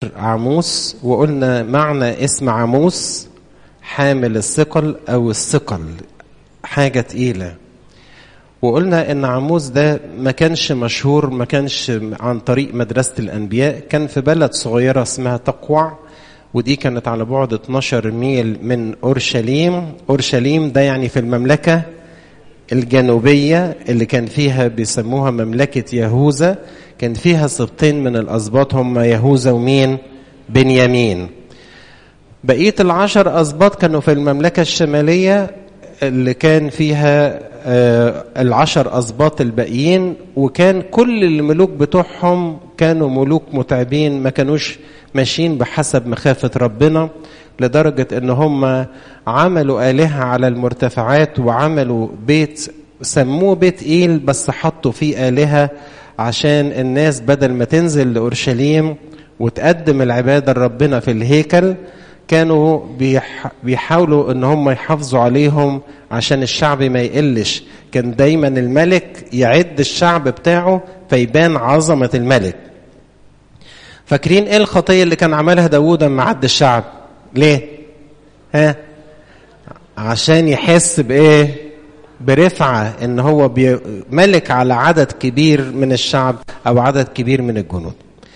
عاموس وقلنا معنى اسم عاموس حامل الثقل او الثقل حاجه تقيله وقلنا ان عاموس ده ما كانش مشهور ما كانش عن طريق مدرسه الانبياء كان في بلد صغيره اسمها تقوع ودي كانت على بعد 12 ميل من اورشليم اورشليم ده يعني في المملكه الجنوبيه اللي كان فيها بيسموها مملكه يهوذا كان فيها سبطين من الاسباط هم يهوذا ومين بنيامين بقيه العشر اسباط كانوا في المملكه الشماليه اللي كان فيها العشر أسباط الباقيين وكان كل الملوك بتوعهم كانوا ملوك متعبين ما كانوش ماشيين بحسب مخافة ربنا لدرجة ان هم عملوا آلهة على المرتفعات وعملوا بيت سموه بيت إيل بس حطوا فيه آلهة عشان الناس بدل ما تنزل لأورشليم وتقدم العبادة لربنا في الهيكل كانوا بيحاولوا ان هم يحافظوا عليهم عشان الشعب ما يقلش كان دايما الملك يعد الشعب بتاعه فيبان عظمة الملك فاكرين ايه الخطية اللي كان عملها داوود لما عد الشعب ليه ها عشان يحس بايه برفعة ان هو ملك على عدد كبير من الشعب او عدد كبير من الجنود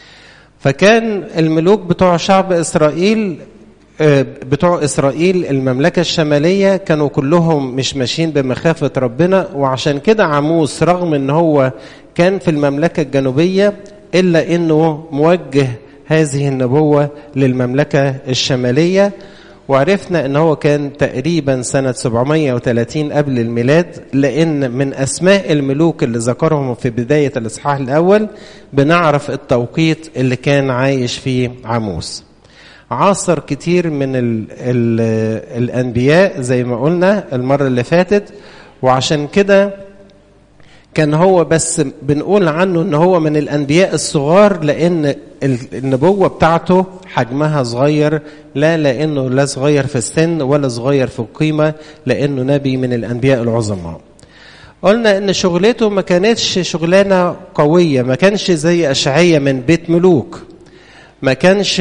فكان الملوك بتوع شعب اسرائيل بتوع اسرائيل المملكه الشماليه كانوا كلهم مش ماشيين بمخافه ربنا وعشان كده عاموس رغم ان هو كان في المملكه الجنوبيه الا انه موجه هذه النبوه للمملكه الشماليه وعرفنا ان هو كان تقريبا سنه 730 قبل الميلاد لان من اسماء الملوك اللي ذكرهم في بدايه الاصحاح الاول بنعرف التوقيت اللي كان عايش فيه عاموس. عاصر كتير من ال ال الانبياء زي ما قلنا المره اللي فاتت وعشان كده كان هو بس بنقول عنه ان هو من الانبياء الصغار لان النبوه بتاعته حجمها صغير لا لانه لا صغير في السن ولا صغير في القيمه لانه نبي من الانبياء العظماء قلنا ان شغلته ما كانتش شغلانه قويه ما كانش زي اشعية من بيت ملوك ما كانش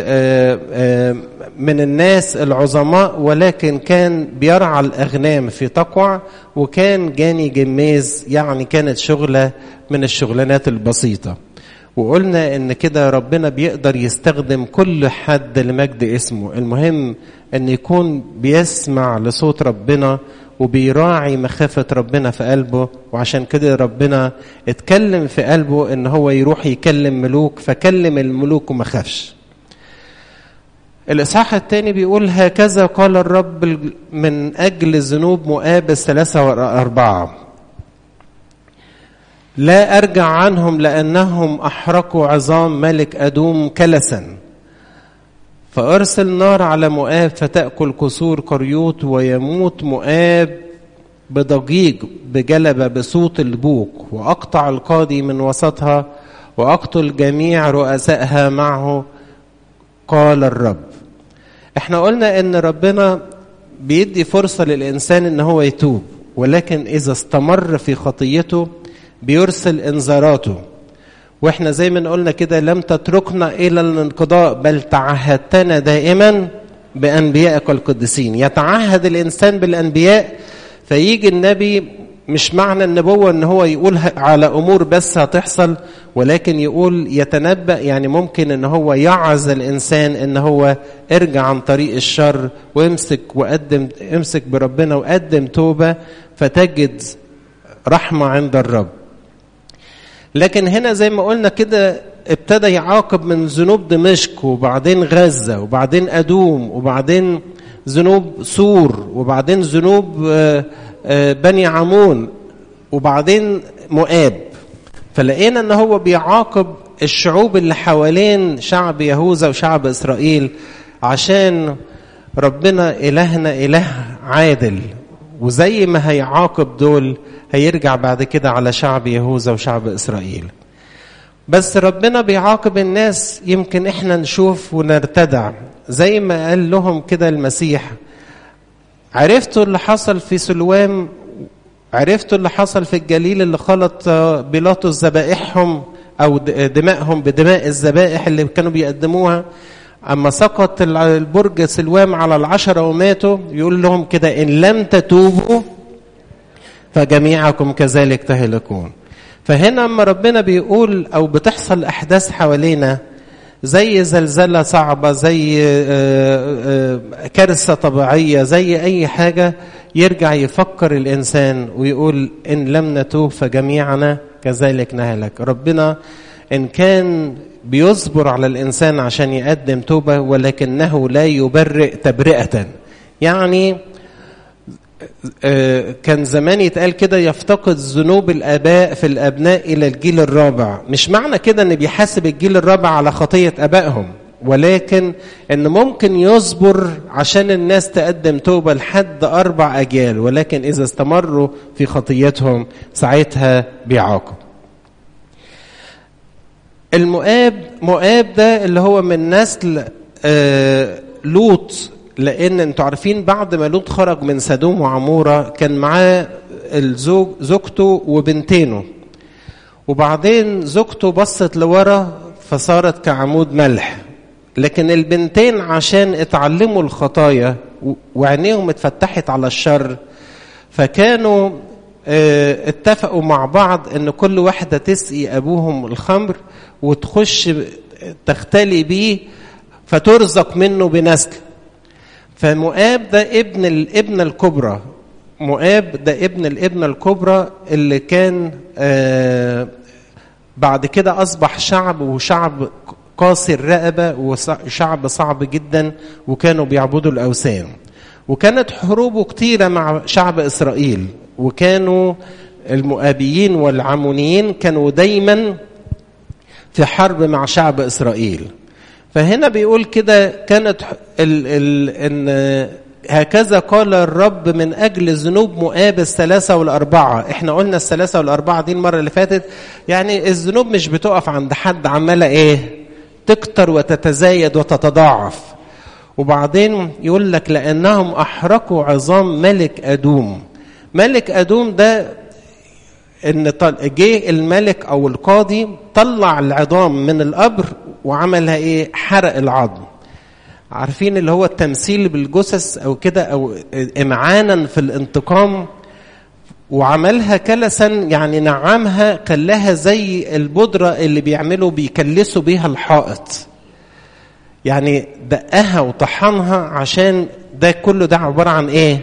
من الناس العظماء ولكن كان بيرعى الأغنام في تقوع وكان جاني جميز يعني كانت شغلة من الشغلانات البسيطة وقلنا ان كده ربنا بيقدر يستخدم كل حد لمجد اسمه المهم ان يكون بيسمع لصوت ربنا وبيراعي مخافة ربنا في قلبه وعشان كده ربنا اتكلم في قلبه ان هو يروح يكلم ملوك فكلم الملوك وما خافش الإصحاح الثاني بيقول هكذا قال الرب من أجل ذنوب مؤاب الثلاثة والأربعة لا أرجع عنهم لأنهم أحرقوا عظام ملك أدوم كلسا فأرسل نار على مؤاب فتأكل كسور قريوت ويموت مؤاب بضجيج بجلبة بصوت البوق وأقطع القاضي من وسطها وأقتل جميع رؤسائها معه قال الرب احنا قلنا ان ربنا بيدي فرصة للإنسان ان هو يتوب ولكن إذا استمر في خطيته بيرسل انذاراته واحنا زي ما قلنا كده لم تتركنا الى الانقضاء بل تعهدتنا دائما بانبيائك القديسين يتعهد الانسان بالانبياء فيجي النبي مش معنى النبوه ان هو يقول على امور بس هتحصل ولكن يقول يتنبأ يعني ممكن ان هو يعظ الانسان ان هو ارجع عن طريق الشر وامسك وقدم امسك بربنا وقدم توبه فتجد رحمه عند الرب لكن هنا زي ما قلنا كده ابتدى يعاقب من ذنوب دمشق وبعدين غزة وبعدين أدوم وبعدين ذنوب سور وبعدين ذنوب بني عمون وبعدين مؤاب فلقينا ان هو بيعاقب الشعوب اللي حوالين شعب يهوذا وشعب اسرائيل عشان ربنا الهنا اله عادل وزي ما هيعاقب دول هيرجع بعد كده على شعب يهوذا وشعب اسرائيل بس ربنا بيعاقب الناس يمكن احنا نشوف ونرتدع زي ما قال لهم كده المسيح عرفتوا اللي حصل في سلوام عرفتوا اللي حصل في الجليل اللي خلط بيلاطس ذبائحهم أو دمائهم بدماء الذبائح اللي كانوا بيقدموها أما سقط البرج سلوام على العشرة وماتوا يقول لهم كده إن لم تتوبوا فجميعكم كذلك تهلكون فهنا اما ربنا بيقول او بتحصل احداث حوالينا زي زلزله صعبه زي كارثه طبيعيه زي اي حاجه يرجع يفكر الانسان ويقول ان لم نتوب فجميعنا كذلك نهلك ربنا ان كان بيصبر على الانسان عشان يقدم توبه ولكنه لا يبرئ تبرئه يعني كان زمان يتقال كده يفتقد ذنوب الاباء في الابناء الى الجيل الرابع مش معنى كده ان بيحاسب الجيل الرابع على خطيه ابائهم ولكن ان ممكن يصبر عشان الناس تقدم توبه لحد اربع اجيال ولكن اذا استمروا في خطيتهم ساعتها بيعاقب المؤاب مؤاب ده اللي هو من نسل آه لوط لان انتوا عارفين بعد ما لوط خرج من سدوم وعموره كان معاه الزوج زوجته وبنتينه وبعدين زوجته بصت لورا فصارت كعمود ملح لكن البنتين عشان اتعلموا الخطايا وعينيهم اتفتحت على الشر فكانوا اه اتفقوا مع بعض ان كل واحده تسقي ابوهم الخمر وتخش تختلي بيه فترزق منه بنسل فمؤاب ده ابن الابنة الكبرى مؤاب ده ابن الابنة الكبرى اللي كان آه بعد كده أصبح شعب وشعب قاسي الرقبة وشعب صعب جدا وكانوا بيعبدوا الأوثان وكانت حروبه كتيرة مع شعب إسرائيل وكانوا المؤابيين والعمونيين كانوا دايما في حرب مع شعب إسرائيل فهنا بيقول كده كانت ال ال ان هكذا قال الرب من اجل ذنوب مؤاب الثلاثه والاربعه احنا قلنا الثلاثه والاربعه دي المره اللي فاتت يعني الذنوب مش بتقف عند حد عماله ايه تكتر وتتزايد وتتضاعف وبعدين يقول لك لانهم احرقوا عظام ملك ادوم ملك ادوم ده ان جه الملك او القاضي طلع العظام من القبر وعملها ايه حرق العظم عارفين اللي هو التمثيل بالجثث او كده او امعانا في الانتقام وعملها كلسا يعني نعمها خلاها زي البودره اللي بيعملوا بيكلسوا بيها الحائط يعني دقها وطحنها عشان ده كله ده عباره عن ايه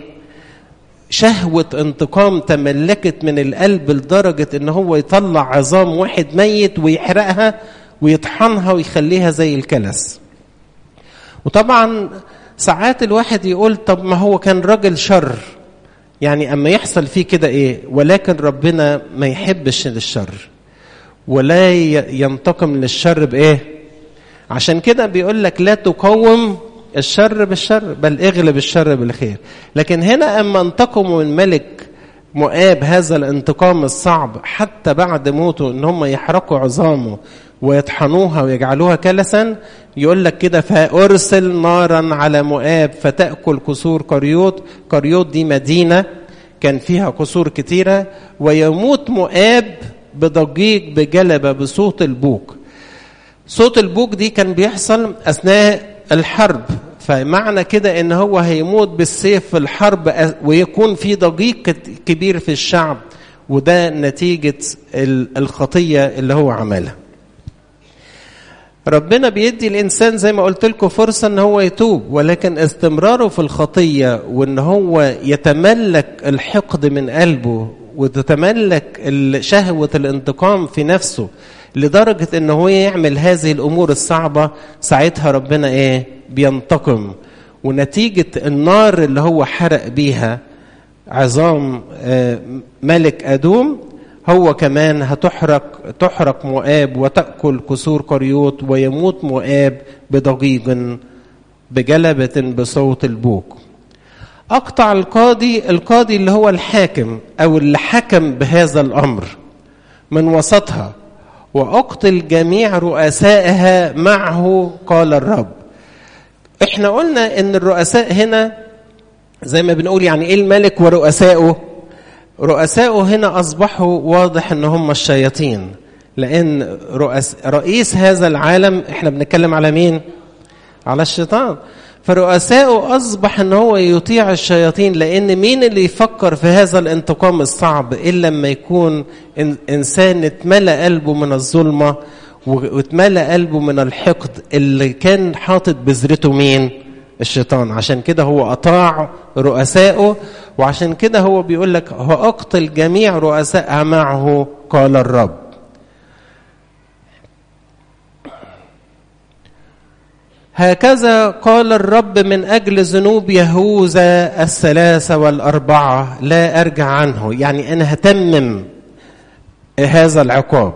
شهوة انتقام تملكت من القلب لدرجة ان هو يطلع عظام واحد ميت ويحرقها ويطحنها ويخليها زي الكلس وطبعا ساعات الواحد يقول طب ما هو كان راجل شر يعني اما يحصل فيه كده ايه ولكن ربنا ما يحبش الشر ولا ينتقم للشر بايه عشان كده بيقول لك لا تقوم الشر بالشر بل اغلب الشر بالخير لكن هنا اما انتقموا من ملك مؤاب هذا الانتقام الصعب حتى بعد موته ان هم يحرقوا عظامه ويطحنوها ويجعلوها كلسا يقول لك كده فارسل نارا على مؤاب فتاكل قصور قريوط قريوط دي مدينه كان فيها قصور كتيره ويموت مؤاب بضجيج بجلبه بصوت البوق صوت البوق دي كان بيحصل اثناء الحرب فمعنى كده ان هو هيموت بالسيف في الحرب ويكون في ضجيج كبير في الشعب وده نتيجة الخطية اللي هو عملها ربنا بيدي الانسان زي ما قلت لكم فرصه ان هو يتوب ولكن استمراره في الخطيه وان هو يتملك الحقد من قلبه وتتملك شهوه الانتقام في نفسه لدرجه ان هو يعمل هذه الامور الصعبه ساعتها ربنا ايه بينتقم ونتيجه النار اللي هو حرق بيها عظام ملك ادوم هو كمان هتحرق تحرق مؤاب وتأكل كسور قريوط ويموت مؤاب بضجيج بجلبة بصوت البوق أقطع القاضي القاضي اللي هو الحاكم أو اللي حكم بهذا الأمر من وسطها وأقتل جميع رؤسائها معه قال الرب احنا قلنا ان الرؤساء هنا زي ما بنقول يعني ايه الملك ورؤسائه رؤسائه هنا أصبحوا واضح أن هم الشياطين لان رؤس رئيس هذا العالم احنا بنتكلم على مين على الشيطان فرؤسائه اصبح ان هو يطيع الشياطين لان مين اللي يفكر في هذا الانتقام الصعب الا لما يكون انسان اتملى قلبه من الظلمه واتملى قلبه من الحقد اللي كان حاطط بذرته مين الشيطان عشان كده هو اطاع رؤسائه وعشان كده هو بيقول لك هو اقتل جميع رؤساء معه قال الرب هكذا قال الرب من اجل ذنوب يهوذا الثلاثه والاربعه لا ارجع عنه يعني انا هتمم هذا العقاب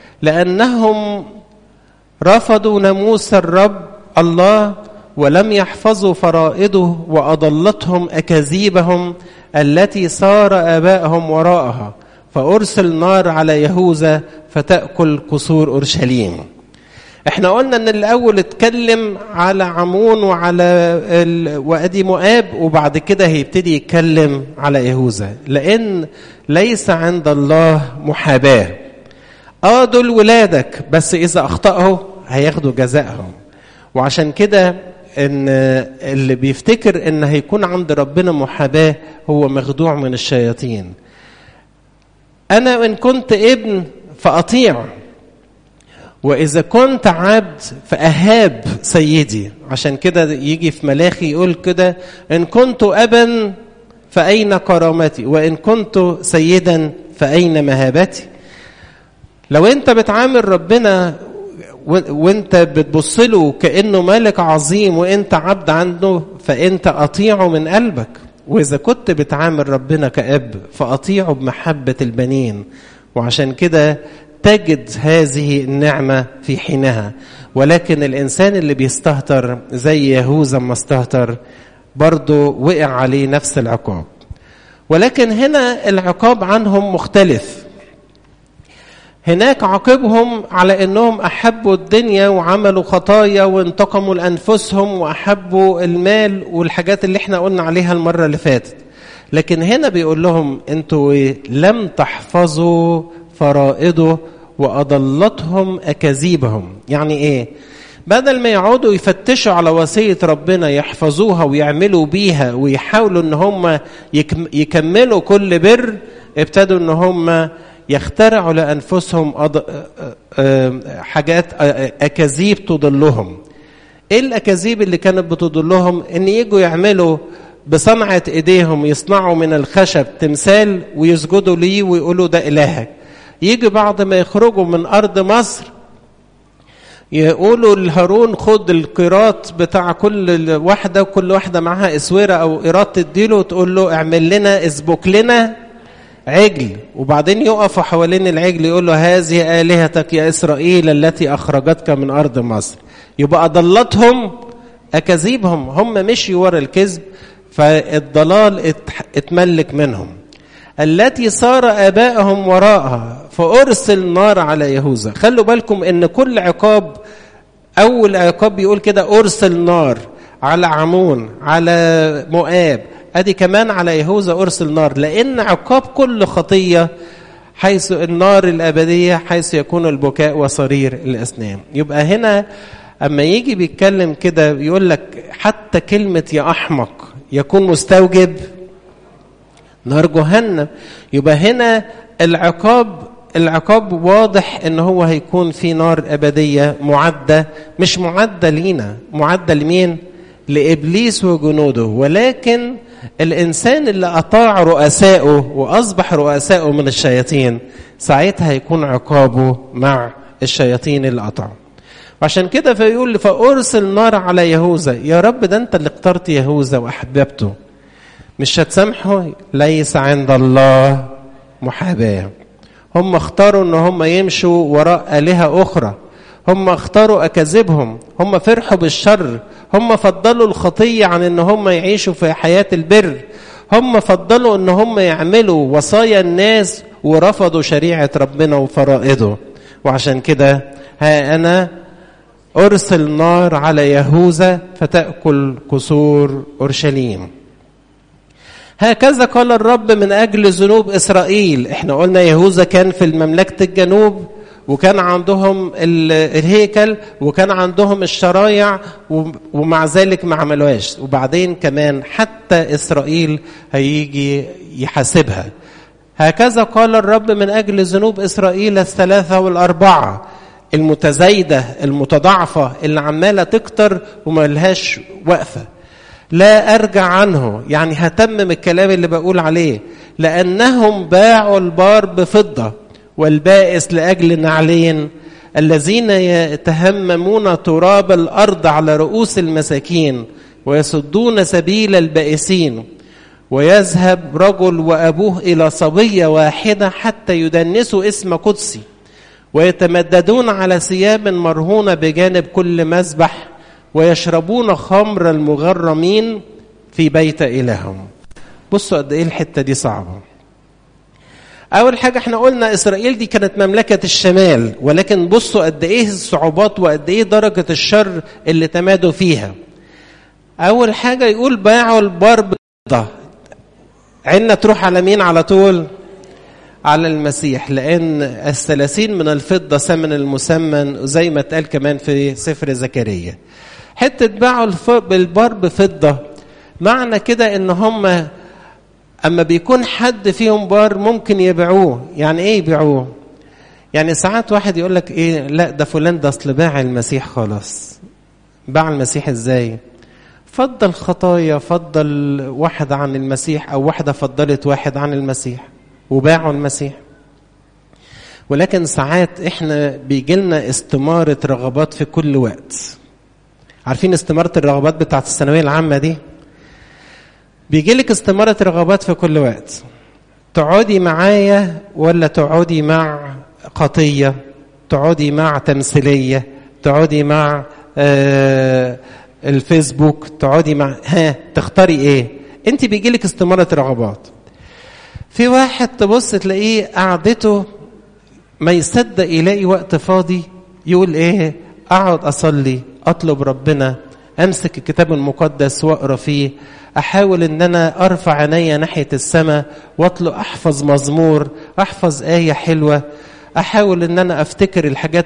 لانهم رفضوا ناموس الرب الله ولم يحفظوا فرائضه واضلتهم اكاذيبهم التي صار ابائهم وراءها فارسل نار على يهوذا فتاكل قصور اورشليم احنا قلنا ان الاول اتكلم على عمون وعلى ال... وادي مؤاب وبعد كده هيبتدي يتكلم على يهوذا لان ليس عند الله محاباه اه دول ولادك بس اذا اخطاوا هياخدوا جزائهم وعشان كده ان اللي بيفتكر ان هيكون عند ربنا محاباه هو مخدوع من الشياطين انا ان كنت ابن فاطيع واذا كنت عبد فاهاب سيدي عشان كده يجي في ملاخي يقول كده ان كنت ابا فاين كرامتي وان كنت سيدا فاين مهابتي لو انت بتعامل ربنا وانت بتبص له كانه ملك عظيم وانت عبد عنده فانت اطيعه من قلبك واذا كنت بتعامل ربنا كاب فاطيعه بمحبه البنين وعشان كده تجد هذه النعمه في حينها ولكن الانسان اللي بيستهتر زي يهوذا ما استهتر برضه وقع عليه نفس العقاب ولكن هنا العقاب عنهم مختلف هناك عاقبهم على انهم احبوا الدنيا وعملوا خطايا وانتقموا لانفسهم واحبوا المال والحاجات اللي احنا قلنا عليها المره اللي فاتت لكن هنا بيقول لهم انتوا لم تحفظوا فرائضه واضلتهم اكاذيبهم يعني ايه بدل ما يقعدوا يفتشوا على وصيه ربنا يحفظوها ويعملوا بيها ويحاولوا ان هم يكملوا كل بر ابتدوا ان هم يخترعوا لانفسهم أض... حاجات اكاذيب تضلهم ايه الاكاذيب اللي كانت بتضلهم ان يجوا يعملوا بصنعه ايديهم يصنعوا من الخشب تمثال ويسجدوا ليه ويقولوا ده الهك يجي بعد ما يخرجوا من ارض مصر يقولوا لهارون خد القيراط بتاع كل واحده وكل واحده معاها اسوره او قيراط تديله وتقول له اعمل لنا اسبك لنا عجل وبعدين يقف حوالين العجل يقول له هذه آلهتك يا إسرائيل التي أخرجتك من أرض مصر يبقى ضلتهم أكاذيبهم هم مشيوا ورا الكذب فالضلال اتملك منهم التي صار آبائهم وراءها فأرسل نار على يهوذا خلوا بالكم إن كل عقاب أول عقاب بيقول كده أرسل نار على عمون على مؤاب ادي كمان على يهوذا ارسل نار لان عقاب كل خطيه حيث النار الابديه حيث يكون البكاء وصرير الاسنان يبقى هنا اما يجي بيتكلم كده يقول لك حتى كلمه يا احمق يكون مستوجب نار جهنم يبقى هنا العقاب العقاب واضح ان هو هيكون في نار ابديه معده مش معده لينا معده لمين لابليس وجنوده ولكن الانسان اللي اطاع رؤسائه واصبح رؤسائه من الشياطين ساعتها هيكون عقابه مع الشياطين اللي اطاعوا وعشان كده فيقول فارسل نار على يهوذا يا رب ده انت اللي اخترت يهوذا واحببته مش هتسامحه ليس عند الله محاباه هم اختاروا ان هم يمشوا وراء الهه اخرى هم اختاروا اكاذيبهم هم فرحوا بالشر هم فضلوا الخطيه عن ان هم يعيشوا في حياه البر هم فضلوا ان هم يعملوا وصايا الناس ورفضوا شريعه ربنا وفرائضه وعشان كده ها انا ارسل نار على يهوذا فتاكل قصور اورشليم هكذا قال الرب من اجل ذنوب اسرائيل احنا قلنا يهوذا كان في مملكه الجنوب وكان عندهم الهيكل وكان عندهم الشرايع ومع ذلك ما عملوهاش وبعدين كمان حتى إسرائيل هيجي يحاسبها هكذا قال الرب من أجل ذنوب إسرائيل الثلاثة والأربعة المتزايدة المتضاعفة اللي عمالة تكتر وما لهاش وقفة لا أرجع عنه يعني هتمم الكلام اللي بقول عليه لأنهم باعوا البار بفضة والبائس لأجل نعلين الذين يتهممون تراب الأرض على رؤوس المساكين ويصدون سبيل البائسين ويذهب رجل وأبوه إلى صبية واحدة حتى يدنسوا اسم قدسي ويتمددون على ثياب مرهونة بجانب كل مذبح ويشربون خمر المغرمين في بيت إلههم بصوا قد إيه الحتة دي صعبة أول حاجة احنا قلنا إسرائيل دي كانت مملكة الشمال ولكن بصوا قد إيه الصعوبات وقد إيه درجة الشر اللي تمادوا فيها أول حاجة يقول باعوا البار بفضة عنا تروح على مين على طول على المسيح لأن الثلاثين من الفضة ثمن المسمن زي ما اتقال كمان في سفر زكريا حتة باعوا بالبار بفضة معنى كده ان هم اما بيكون حد فيهم بار ممكن يبيعوه يعني ايه يبيعوه يعني ساعات واحد يقول لك ايه لا ده فلان ده اصل باع المسيح خلاص باع المسيح ازاي فضل خطايا فضل واحد عن المسيح او واحده فضلت واحد عن المسيح وباعوا المسيح ولكن ساعات احنا بيجي لنا استماره رغبات في كل وقت عارفين استماره الرغبات بتاعت الثانويه العامه دي بيجي لك استماره رغبات في كل وقت تقعدي معايا ولا تقعدي مع خطيه تقعدي مع تمثيليه تقعدي مع آه الفيسبوك تقعدي مع ها تختاري ايه انت بيجي لك استماره رغبات في واحد تبص تلاقيه قعدته ما يصدق يلاقي وقت فاضي يقول ايه اقعد اصلي اطلب ربنا امسك الكتاب المقدس واقرا فيه احاول ان انا ارفع عينيا ناحيه السماء واطلب احفظ مزمور احفظ ايه حلوه احاول ان انا افتكر الحاجات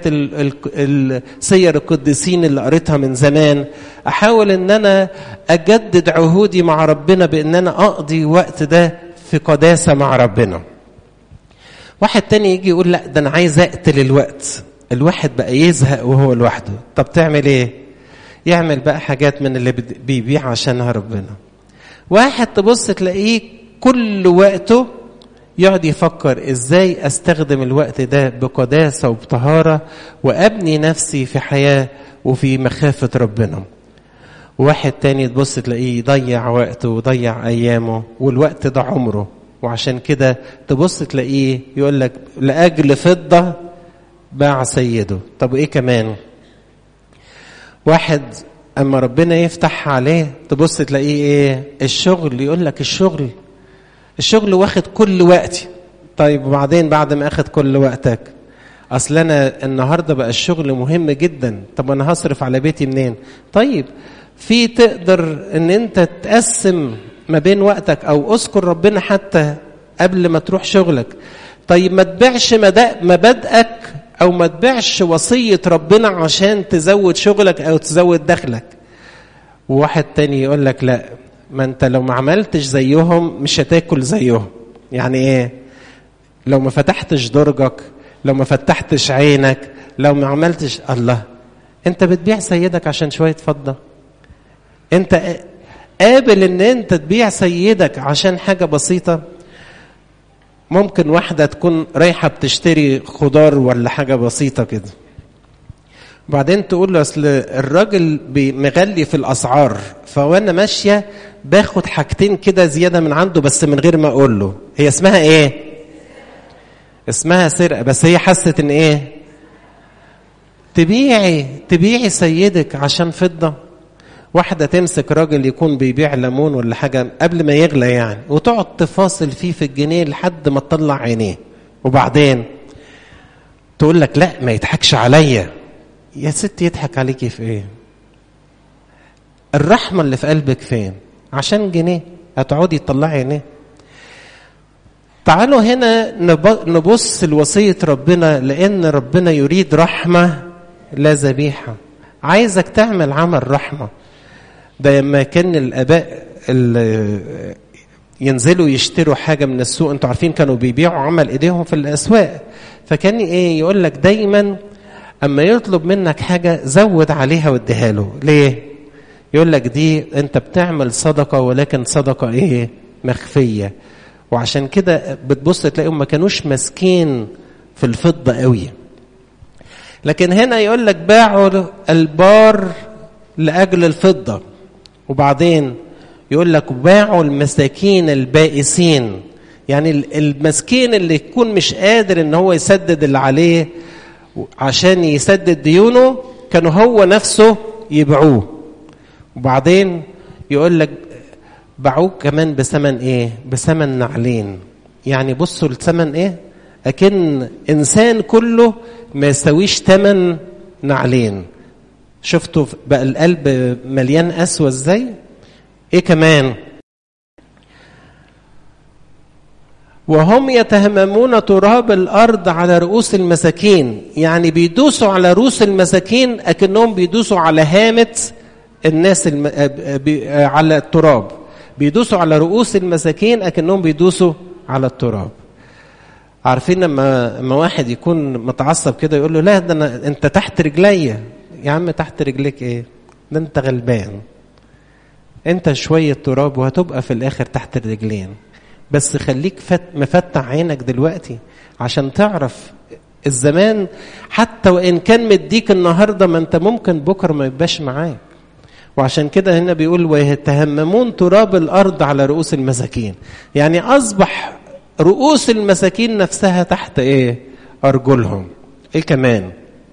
السير القديسين اللي قريتها من زمان احاول ان انا اجدد عهودي مع ربنا بان انا اقضي وقت ده في قداسه مع ربنا واحد تاني يجي يقول لا ده انا عايز اقتل الوقت الواحد بقى يزهق وهو لوحده طب تعمل ايه يعمل بقى حاجات من اللي بيبيع عشانها ربنا واحد تبص تلاقيه كل وقته يقعد يفكر ازاي استخدم الوقت ده بقداسة وبطهارة وابني نفسي في حياة وفي مخافة ربنا واحد تاني تبص تلاقيه يضيع وقته ويضيع ايامه والوقت ده عمره وعشان كده تبص تلاقيه يقول لك لاجل فضة باع سيده طب وايه كمان واحد اما ربنا يفتح عليه تبص تلاقيه ايه الشغل يقول لك الشغل الشغل واخد كل وقتي طيب وبعدين بعد ما اخد كل وقتك اصل انا النهارده بقى الشغل مهم جدا طب انا هصرف على بيتي منين طيب في تقدر ان انت تقسم ما بين وقتك او اذكر ربنا حتى قبل ما تروح شغلك طيب ما تبيعش مبادئك او ما تبيعش وصيه ربنا عشان تزود شغلك او تزود دخلك وواحد تاني يقول لك لا ما انت لو ما عملتش زيهم مش هتاكل زيهم يعني ايه لو ما فتحتش درجك لو ما فتحتش عينك لو ما عملتش الله انت بتبيع سيدك عشان شويه فضه انت قابل ان انت تبيع سيدك عشان حاجه بسيطه ممكن واحده تكون رايحه بتشتري خضار ولا حاجه بسيطه كده بعدين تقول له اصل الراجل مغلي في الاسعار فوانا ماشيه باخد حاجتين كده زياده من عنده بس من غير ما اقول له هي اسمها ايه اسمها سرقه بس هي حست ان ايه تبيعي تبيعي سيدك عشان فضه واحده تمسك راجل يكون بيبيع ليمون ولا حاجه قبل ما يغلى يعني وتقعد تفاصل فيه في الجنيه لحد ما تطلع عينيه وبعدين تقول لك لا ما يضحكش عليا يا ست يضحك عليكي في ايه الرحمه اللي في قلبك فين عشان جنيه هتقعدي تطلعي عينيه تعالوا هنا نبص لوصية ربنا لأن ربنا يريد رحمة لا ذبيحة عايزك تعمل عمل رحمة ده لما كان الآباء ينزلوا يشتروا حاجة من السوق انتوا عارفين كانوا بيبيعوا عمل ايديهم في الأسواق فكان ايه يقول لك دايما اما يطلب منك حاجة زود عليها واديها له ليه يقول لك دي انت بتعمل صدقة ولكن صدقة ايه مخفية وعشان كده بتبص تلاقيهم ما كانوش ماسكين في الفضة قوي لكن هنا يقول لك باعوا البار لأجل الفضة وبعدين يقول لك باعوا المساكين البائسين يعني المسكين اللي يكون مش قادر ان هو يسدد اللي عليه عشان يسدد ديونه كانوا هو نفسه يبيعوه وبعدين يقول لك باعوه كمان بثمن ايه بثمن نعلين يعني بصوا الثمن ايه اكن انسان كله ما يساويش ثمن نعلين شفتوا بقى القلب مليان قسوه ازاي ايه كمان وهم يتهممون تراب الارض على رؤوس المساكين يعني بيدوسوا على رؤوس المساكين اكنهم بيدوسوا على هامه الناس الم... على التراب بيدوسوا على رؤوس المساكين اكنهم بيدوسوا على التراب عارفين لما لما واحد يكون متعصب كده يقول له لا ده انا انت تحت رجليا يا عم تحت رجليك ايه ده انت غلبان انت شويه تراب وهتبقى في الاخر تحت الرجلين بس خليك فت مفتح عينك دلوقتي عشان تعرف الزمان حتى وان كان مديك النهارده ما انت ممكن بكره ما يبقاش معاك وعشان كده هنا بيقول ويتهممون تراب الارض على رؤوس المساكين يعني اصبح رؤوس المساكين نفسها تحت ايه ارجلهم ايه كمان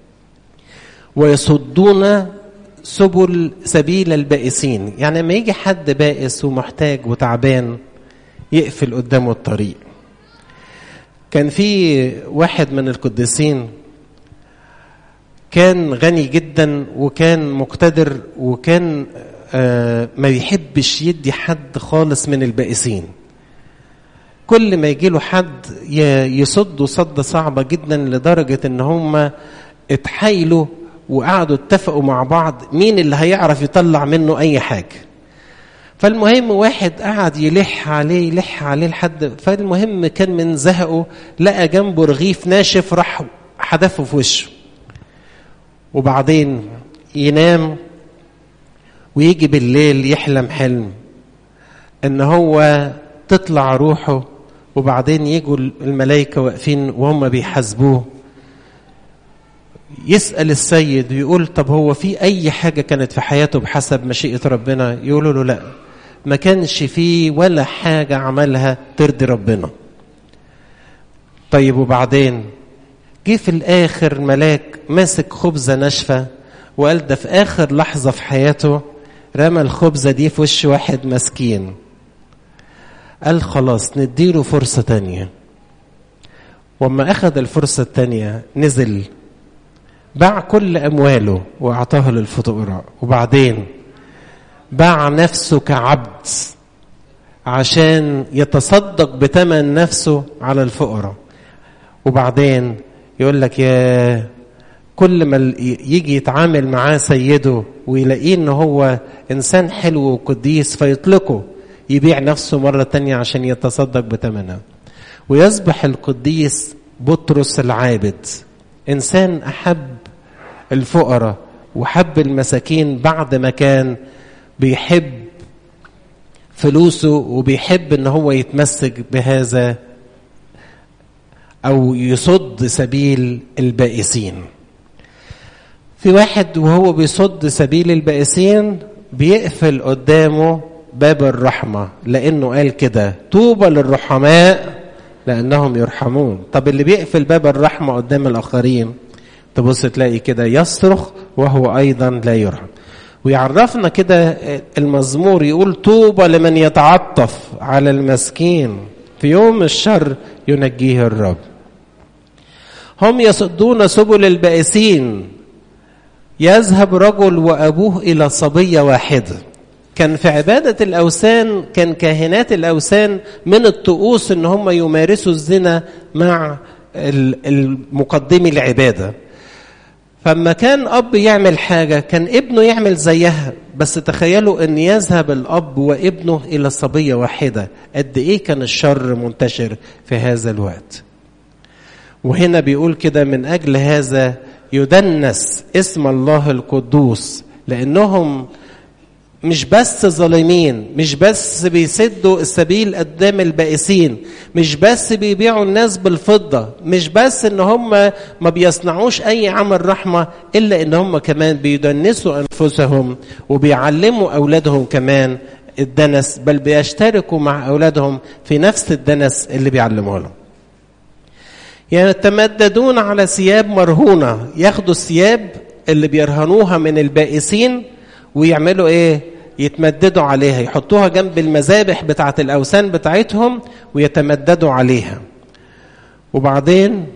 ويصدون سبل سبيل البائسين يعني لما يجي حد بائس ومحتاج وتعبان يقفل قدامه الطريق كان في واحد من القديسين كان غني جدا وكان مقتدر وكان آه ما يحبش يدي حد خالص من البائسين كل ما يجي له حد يصده صدة صعبة جدا لدرجة ان هم اتحايلوا وقعدوا اتفقوا مع بعض مين اللي هيعرف يطلع منه اي حاجة فالمهم واحد قعد يلح عليه يلح عليه لحد فالمهم كان من زهقه لقى جنبه رغيف ناشف راح حدفه في وشه وبعدين ينام ويجي بالليل يحلم حلم ان هو تطلع روحه وبعدين يجوا الملائكة واقفين وهم بيحاسبوه يسأل السيد ويقول طب هو في أي حاجة كانت في حياته بحسب مشيئة ربنا يقولوا له لا ما كانش فيه ولا حاجة عملها ترضي ربنا طيب وبعدين جه في الآخر ملاك ماسك خبزة ناشفة وقال ده في آخر لحظة في حياته رمى الخبزة دي في وش واحد مسكين قال خلاص نديله فرصة تانية وما أخذ الفرصة التانية نزل باع كل أمواله وأعطاها للفقراء وبعدين باع نفسه كعبد عشان يتصدق بثمن نفسه على الفقراء وبعدين يقول لك يا كل ما يجي يتعامل معاه سيده ويلاقيه ان هو انسان حلو وقديس فيطلقه يبيع نفسه مرة تانية عشان يتصدق بثمنها ويصبح القديس بطرس العابد انسان احب الفقراء وحب المساكين بعد ما كان بيحب فلوسه وبيحب ان هو يتمسك بهذا او يصد سبيل البائسين في واحد وهو بيصد سبيل البائسين بيقفل قدامه باب الرحمة لأنه قال كده طوبى للرحماء لأنهم يرحمون طب اللي بيقفل باب الرحمة قدام الآخرين تبص تلاقي كده يصرخ وهو أيضا لا يرحم ويعرفنا كده المزمور يقول طوبى لمن يتعطف على المسكين في يوم الشر ينجيه الرب هم يصدون سبل البائسين يذهب رجل وأبوه إلى صبية واحدة كان في عبادة الأوثان كان كاهنات الأوثان من الطقوس إن هم يمارسوا الزنا مع المقدمي العبادة فما كان أب يعمل حاجة كان ابنه يعمل زيها بس تخيلوا أن يذهب الأب وابنه إلى صبية واحدة قد إيه كان الشر منتشر في هذا الوقت وهنا بيقول كده من أجل هذا يدنس اسم الله القدوس لأنهم مش بس ظالمين مش بس بيسدوا السبيل قدام البائسين مش بس بيبيعوا الناس بالفضة مش بس ان هم ما بيصنعوش اي عمل رحمة الا ان هم كمان بيدنسوا انفسهم وبيعلموا اولادهم كمان الدنس بل بيشتركوا مع اولادهم في نفس الدنس اللي بيعلموه لهم يتمددون على ثياب مرهونة ياخدوا الثياب اللي بيرهنوها من البائسين ويعملوا ايه يتمددوا عليها يحطوها جنب المذابح بتاعة الأوثان بتاعتهم ويتمددوا عليها وبعدين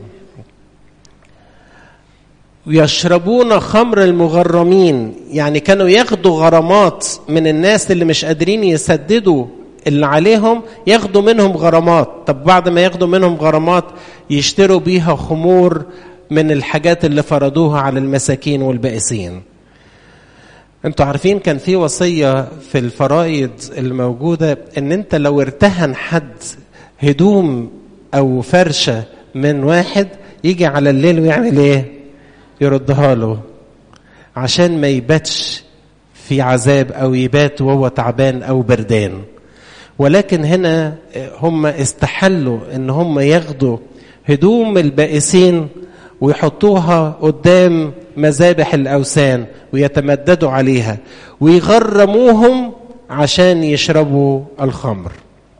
يشربون خمر المغرمين يعني كانوا ياخدوا غرامات من الناس اللي مش قادرين يسددوا اللي عليهم ياخدوا منهم غرامات طب بعد ما ياخدوا منهم غرامات يشتروا بيها خمور من الحاجات اللي فرضوها على المساكين والبائسين انتوا عارفين كان في وصية في الفرائض الموجودة ان انت لو ارتهن حد هدوم او فرشة من واحد يجي على الليل ويعمل ايه يردها له عشان ما يباتش في عذاب او يبات وهو تعبان او بردان ولكن هنا هم استحلوا ان هم ياخدوا هدوم البائسين ويحطوها قدام مذابح الأوثان ويتمددوا عليها ويغرموهم عشان يشربوا الخمر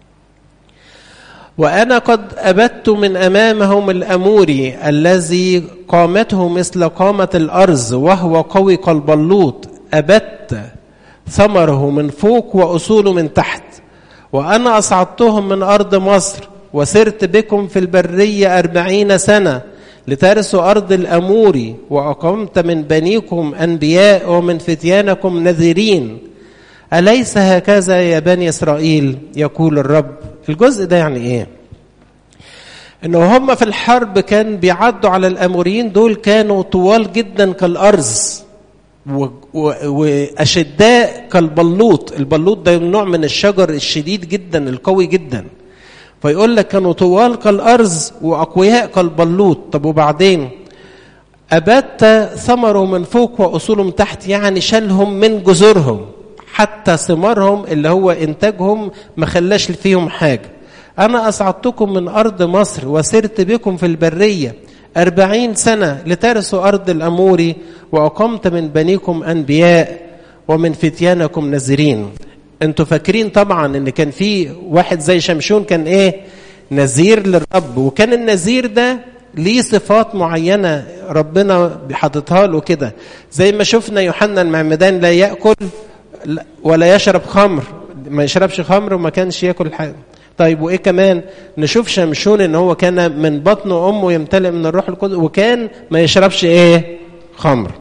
وأنا قد أبت من أمامهم الأموري الذي قامته مثل قامة الأرز وهو قوي كالبلوط أبت ثمره من فوق وأصوله من تحت وأنا أصعدتهم من أرض مصر وسرت بكم في البرية أربعين سنة لترثوا أرض الأموري وأقمت من بنيكم أنبياء ومن فتيانكم نذيرين أليس هكذا يا بني إسرائيل يقول الرب الجزء ده يعني إيه إنه هم في الحرب كان بيعدوا على الأموريين دول كانوا طوال جدا كالأرز وأشداء كالبلوط البلوط ده نوع من الشجر الشديد جدا القوي جدا فيقول لك كانوا طوال كالأرز وأقوياء كالبلوط طب وبعدين أبات ثمره من فوق وأصوله من تحت يعني شالهم من جذورهم حتى ثمارهم اللي هو إنتاجهم ما خلاش فيهم حاجة أنا أصعدتكم من أرض مصر وسرت بكم في البرية أربعين سنة لترثوا أرض الأموري وأقمت من بنيكم أنبياء ومن فتيانكم نذرين انتوا فاكرين طبعا ان كان في واحد زي شمشون كان ايه نذير للرب وكان النذير ده ليه صفات معينة ربنا حاططها له كده زي ما شفنا يوحنا المعمدان لا يأكل ولا يشرب خمر ما يشربش خمر وما كانش ياكل حاجة طيب وايه كمان نشوف شمشون ان هو كان من بطن امه يمتلئ من الروح القدس وكان ما يشربش ايه خمر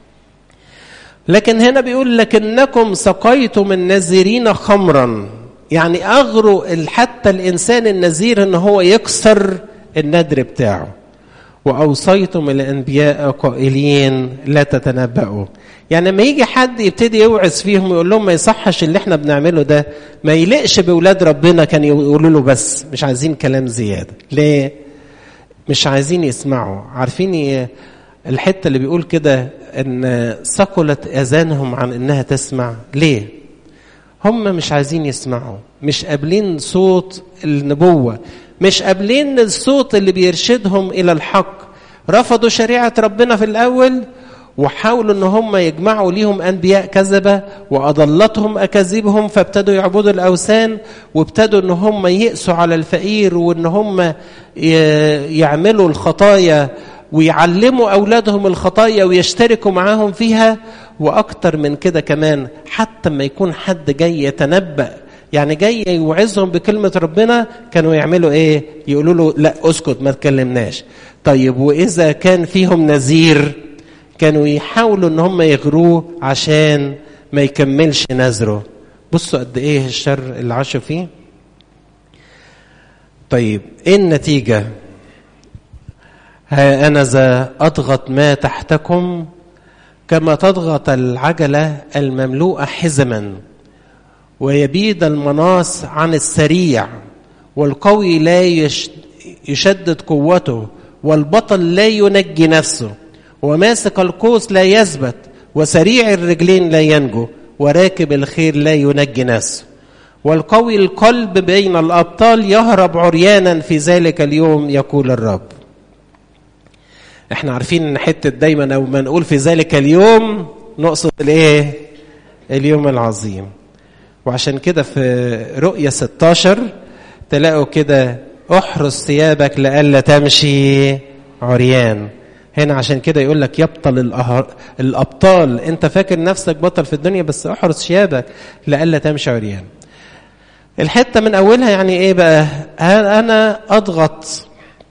لكن هنا بيقول لكنكم سقيتم النذيرين خمرا يعني اغروا حتى الانسان النذير ان هو يكسر الندر بتاعه واوصيتم الانبياء قائلين لا تتنبأوا يعني لما يجي حد يبتدي يوعظ فيهم ويقول لهم ما يصحش اللي احنا بنعمله ده ما يلقش باولاد ربنا كان يقولوا له بس مش عايزين كلام زياده ليه مش عايزين يسمعوا عارفين ايه الحته اللي بيقول كده ان ثقلت اذانهم عن انها تسمع ليه هم مش عايزين يسمعوا مش قابلين صوت النبوه مش قابلين الصوت اللي بيرشدهم الى الحق رفضوا شريعه ربنا في الاول وحاولوا ان هم يجمعوا ليهم انبياء كذبه واضلتهم اكاذيبهم فابتدوا يعبدوا الاوثان وابتدوا ان هم يقسوا على الفقير وان هم يعملوا الخطايا ويعلموا أولادهم الخطايا ويشتركوا معاهم فيها وأكتر من كده كمان حتى ما يكون حد جاي يتنبأ يعني جاي يوعظهم بكلمة ربنا كانوا يعملوا إيه يقولوا له لا اسكت ما تكلمناش طيب وإذا كان فيهم نذير كانوا يحاولوا ان هم يغروه عشان ما يكملش نذره بصوا قد ايه الشر اللي عاشوا فيه طيب ايه النتيجة ها أنا ذا أضغط ما تحتكم كما تضغط العجلة المملوءة حزما ويبيد المناص عن السريع والقوي لا يشدد قوته والبطل لا ينجي نفسه وماسك القوس لا يثبت وسريع الرجلين لا ينجو وراكب الخير لا ينجي نفسه والقوي القلب بين الأبطال يهرب عريانا في ذلك اليوم يقول الرب احنا عارفين ان حتة دايما او ما نقول في ذلك اليوم نقصد الايه اليوم العظيم وعشان كده في رؤية 16 تلاقوا كده احرس ثيابك لئلا تمشي عريان هنا عشان كده يقول لك يبطل الأهر... الابطال انت فاكر نفسك بطل في الدنيا بس احرس ثيابك لئلا تمشي عريان الحته من اولها يعني ايه بقى انا اضغط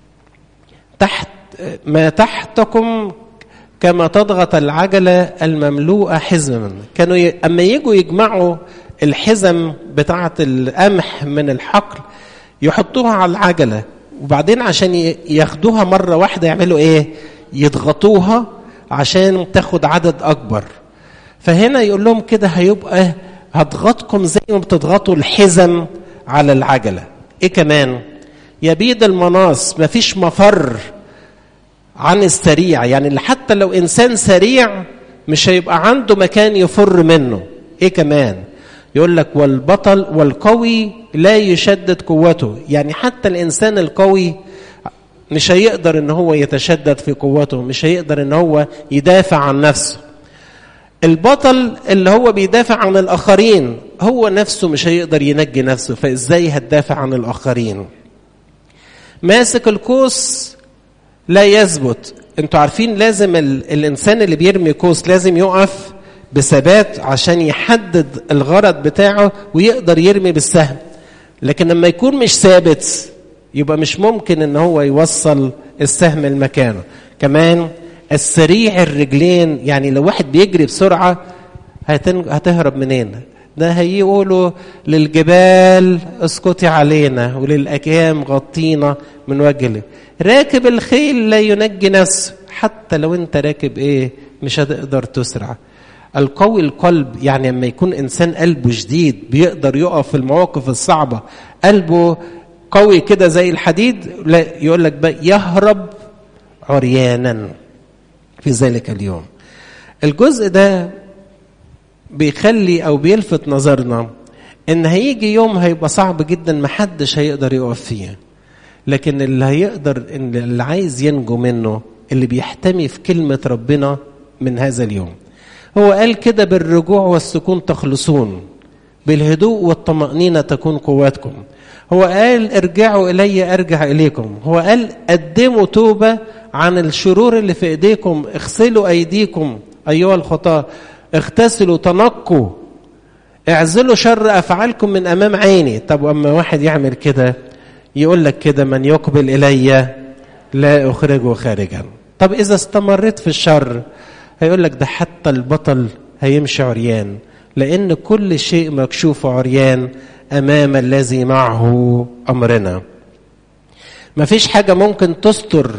تحت ما تحتكم كما تضغط العجلة المملوءة حزما كانوا ي... أما يجوا يجمعوا الحزم بتاعة القمح من الحقل يحطوها على العجلة وبعدين عشان ياخدوها مرة واحدة يعملوا ايه يضغطوها عشان تاخد عدد أكبر فهنا يقول لهم كده هيبقى هضغطكم زي ما بتضغطوا الحزم على العجلة ايه كمان يبيد المناص مفيش مفر عن السريع يعني حتى لو انسان سريع مش هيبقى عنده مكان يفر منه ايه كمان يقول لك والبطل والقوي لا يشدد قوته يعني حتى الانسان القوي مش هيقدر ان هو يتشدد في قوته مش هيقدر ان هو يدافع عن نفسه البطل اللي هو بيدافع عن الاخرين هو نفسه مش هيقدر ينجي نفسه فازاي هتدافع عن الاخرين ماسك القوس لا يثبت انتوا عارفين لازم ال... الانسان اللي بيرمي قوس لازم يقف بثبات عشان يحدد الغرض بتاعه ويقدر يرمي بالسهم لكن لما يكون مش ثابت يبقى مش ممكن ان هو يوصل السهم لمكانه كمان السريع الرجلين يعني لو واحد بيجري بسرعه هتن... هتهرب منين ده هيقولوا للجبال اسكتي علينا وللاكام غطينا من وجهه راكب الخيل لا ينجي نفسه حتى لو انت راكب ايه مش هتقدر تسرع القوي القلب يعني لما يكون انسان قلبه شديد بيقدر يقف في المواقف الصعبه قلبه قوي كده زي الحديد لا يقول لك بقى يهرب عريانا في ذلك اليوم الجزء ده بيخلي او بيلفت نظرنا ان هيجي يوم هيبقى صعب جدا محدش هيقدر يقف فيه لكن اللي هيقدر ان اللي عايز ينجو منه اللي بيحتمي في كلمة ربنا من هذا اليوم هو قال كده بالرجوع والسكون تخلصون بالهدوء والطمأنينة تكون قواتكم هو قال ارجعوا إلي أرجع إليكم هو قال قدموا توبة عن الشرور اللي في إيديكم اغسلوا أيديكم أيها الخطاة اغتسلوا تنقوا اعزلوا شر أفعالكم من أمام عيني طب أما واحد يعمل كده يقول لك كده من يقبل إلي لا أخرجه خارجا طب إذا استمريت في الشر هيقول لك ده حتى البطل هيمشي عريان لأن كل شيء مكشوف عريان أمام الذي معه أمرنا ما فيش حاجة ممكن تستر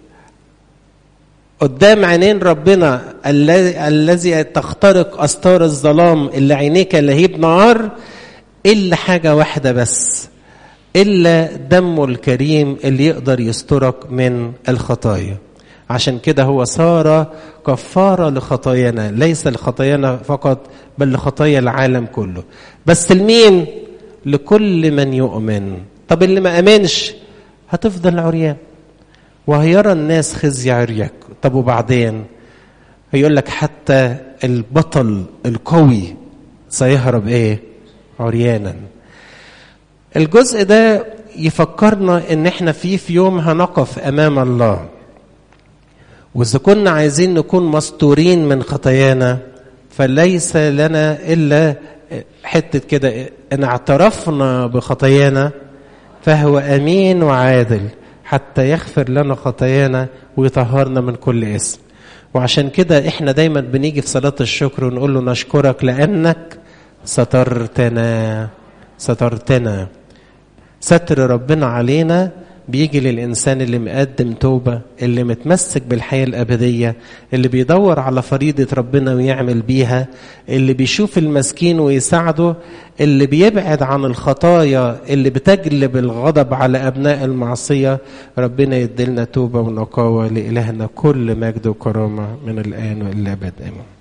قدام عينين ربنا الذي تخترق أستار الظلام اللي عينيك لهيب نار إلا حاجة واحدة بس إلا دمه الكريم اللي يقدر يسترك من الخطايا عشان كده هو صار كفارة لخطايانا ليس لخطايانا فقط بل لخطايا العالم كله بس لمين لكل من يؤمن طب اللي ما امنش هتفضل عريان وهيرى الناس خزي عريك طب وبعدين هيقول لك حتى البطل القوي سيهرب ايه عريانا الجزء ده يفكرنا ان احنا في في يوم هنقف امام الله واذا كنا عايزين نكون مستورين من خطايانا فليس لنا الا حته كده ان اعترفنا بخطايانا فهو امين وعادل حتى يغفر لنا خطايانا ويطهرنا من كل اسم وعشان كده احنا دايما بنيجي في صلاه الشكر ونقول له نشكرك لانك سترتنا سترتنا ستر ربنا علينا بيجي للإنسان اللي مقدم توبة اللي متمسك بالحياة الأبدية اللي بيدور على فريضة ربنا ويعمل بيها اللي بيشوف المسكين ويساعده اللي بيبعد عن الخطايا اللي بتجلب الغضب على أبناء المعصية ربنا يدلنا توبة ونقاوة لإلهنا كل مجد وكرامة من الآن وإلى أبد آمين